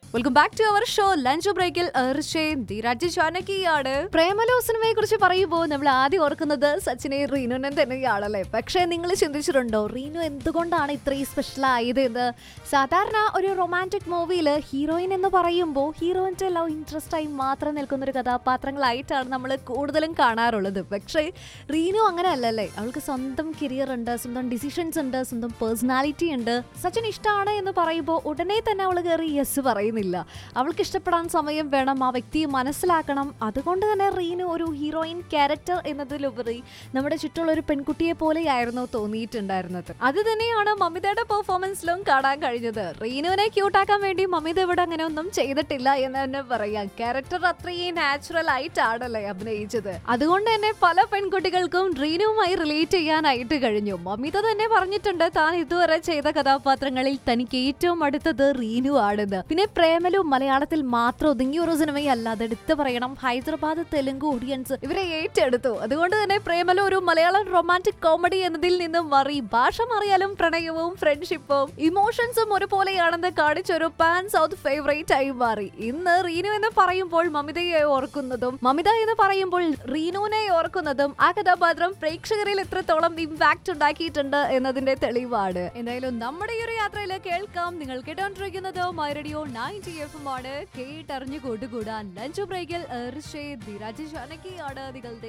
welcome back to our show lunch ബ്രേക്കിൽ ധീരാജ് ജാനകിയാണ് പ്രേമലോ സിനിമയെ കുറിച്ച് പറയുമ്പോൾ നമ്മൾ ആദ്യം ഓർക്കുന്നത് സച്ചിനെ റീനുനെ തന്നെയാണല്ലേ പക്ഷേ നിങ്ങൾ ചിന്തിച്ചിട്ടുണ്ടോ റീനു എന്തുകൊണ്ടാണ് ഇത്രയും സ്പെഷ്യൽ ആയത് എന്ന് സാധാരണ ഒരു റൊമാൻറ്റിക് മൂവിയിൽ ഹീറോയിൻ എന്ന് പറയുമ്പോൾ ഹീറോയിൻ്റെ ലവ് ഇൻട്രസ്റ്റ് ആയി മാത്രം നിൽക്കുന്ന ഒരു കഥാപാത്രങ്ങളായിട്ടാണ് നമ്മൾ കൂടുതലും കാണാറുള്ളത് പക്ഷേ റീനു അങ്ങനെ അല്ലല്ലേ അവൾക്ക് സ്വന്തം കരിയർ ഉണ്ട് സ്വന്തം ഡിസിഷൻസ് ഉണ്ട് സ്വന്തം പേഴ്സണാലിറ്റി ഉണ്ട് സച്ചിൻ ഇഷ്ടമാണ് എന്ന് പറയുമ്പോൾ ഉടനെ തന്നെ അവൾ കയറി യെസ് പറയുന്നില്ല അവൾക്ക് ഇഷ്ടപ്പെടാൻ സമയം വേണം ആ വ്യക്തിയെ മനസ്സിലാക്കണം അതുകൊണ്ട് തന്നെ റീനു ഒരു ഹീറോയിൻ ക്യാരക്ടർ എന്നതിലുപരി നമ്മുടെ ചുറ്റുള്ള ഒരു പെൺകുട്ടിയെ പോലെയായിരുന്നു തോന്നിയിട്ടുണ്ടായിരുന്നത് അത് തന്നെയാണ് മമിതയുടെ പെർഫോമൻസിലും കാണാൻ കഴിഞ്ഞത് റീനുവിനെ ക്യൂട്ടാക്കാൻ വേണ്ടി മമിത ഇവിടെ അങ്ങനെ ഒന്നും ചെയ്തിട്ടില്ല എന്ന് തന്നെ പറയാം ക്യാരക്ടർ അത്രയും നാച്ചുറൽ ആയിട്ടാണല്ലേ അഭിനയിച്ചത് അതുകൊണ്ട് തന്നെ പല പെൺകുട്ടികൾക്കും റീനുവുമായി റിലേറ്റ് ചെയ്യാനായിട്ട് കഴിഞ്ഞു മമിത തന്നെ പറഞ്ഞിട്ടുണ്ട് താൻ ഇതുവരെ ചെയ്ത കഥാപാത്രങ്ങളിൽ തനിക്ക് ഏറ്റവും അടുത്തത് റീനു ആണെന്ന് പിന്നെ പ്രേമലു മലയാളത്തിൽ മാത്രം ഒതുങ്ങിയ ഒരു സിനിമയല്ല അത് എടുത്തു പറയണം ഹൈദരാബാദ് തെലുങ്ക് ഓഡിയൻസ് ഇവരെ ഏറ്റെടുത്തു അതുകൊണ്ട് തന്നെ പ്രേമലു ഒരു മലയാളം റൊമാൻറ്റിക് കോമഡി എന്നതിൽ നിന്നും മാറി ഭാഷ മാറിയാലും പ്രണയവും ഫ്രണ്ട്ഷിപ്പും ഇമോഷൻസും ഒരുപോലെയാണെന്ന് കാണിച്ചൊരു പാൻ സൗത്ത് ഫേവറേറ്റ് ആയി മാറി ഇന്ന് റീനു എന്ന് പറയുമ്പോൾ മമിതയെ ഓർക്കുന്നതും മമിത എന്ന് പറയുമ്പോൾ റീനുവിനെ ഓർക്കുന്നതും ആ കഥാപാത്രം പ്രേക്ഷകരിൽ എത്രത്തോളം ഇമ്പാക്ട് ഉണ്ടാക്കിയിട്ടുണ്ട് എന്നതിന്റെ തെളിവാണ് എന്തായാലും നമ്മുടെ ഈ ഒരു യാത്രയിൽ കേൾക്കാം നിങ്ങൾ കേട്ടോണ്ടിരിക്കുന്നത് മൈ റേഡിയോ നയൻറ്റി എഫ് ആണ് കേട്ടറിഞ്ഞു കൂട്ടുകൂടാൻ ലഞ്ച് ബ്രേക്കിൽ ഋഷേ ധീരാജ് ജാനകിയാണ് നിങ്ങളുടെ